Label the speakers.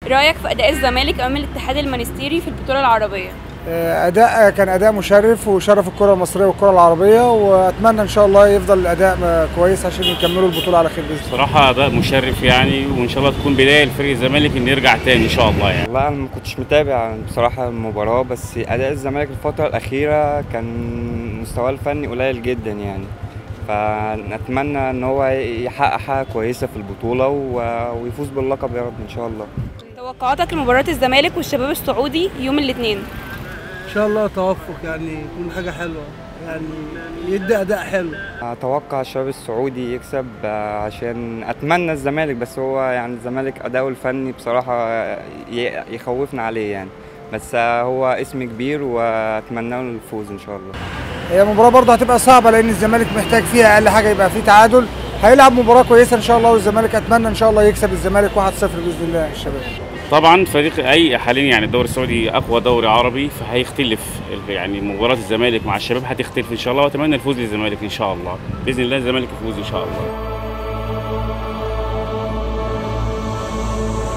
Speaker 1: رايك في اداء الزمالك امام الاتحاد المنستيري في البطوله العربيه
Speaker 2: اداء كان اداء مشرف وشرف الكره المصريه والكره العربيه واتمنى ان شاء الله يفضل الاداء كويس عشان يكملوا البطوله على خير باذن الله
Speaker 3: صراحة أداء مشرف يعني وإن شاء الله تكون بداية لفريق الزمالك إنه يرجع تاني إن شاء الله يعني
Speaker 4: والله انا ما كنتش متابع بصراحه المباراه بس اداء الزمالك الفتره الاخيره كان مستواه الفني قليل جدا يعني فنتمنى ان هو يحقق حاجه كويسه في البطوله و- ويفوز باللقب يا رب ان شاء الله
Speaker 1: توقعاتك لمباراه الزمالك والشباب السعودي يوم الاثنين
Speaker 5: ان شاء الله توفق يعني يكون حاجه حلوه يعني يدي اداء حلو
Speaker 4: اتوقع الشباب السعودي يكسب آه، عشان اتمنى الزمالك بس هو يعني الزمالك اداؤه الفني بصراحه ي- يخوفنا عليه يعني بس آه، هو اسم كبير واتمنى له الفوز ان شاء الله
Speaker 2: هي مباراه برضه هتبقى صعبه لان الزمالك محتاج فيها اقل حاجه يبقى فيه تعادل هيلعب مباراه كويسه ان شاء الله والزمالك اتمنى ان شاء الله يكسب الزمالك 1-0 باذن الله الشباب
Speaker 3: طبعا فريق أي حاليا يعني الدوري السعودي أقوى دوري عربي فهيختلف يعني مباراة الزمالك مع الشباب هتختلف إن شاء الله وأتمنى الفوز للزمالك إن شاء الله بإذن الله الزمالك يفوز إن شاء الله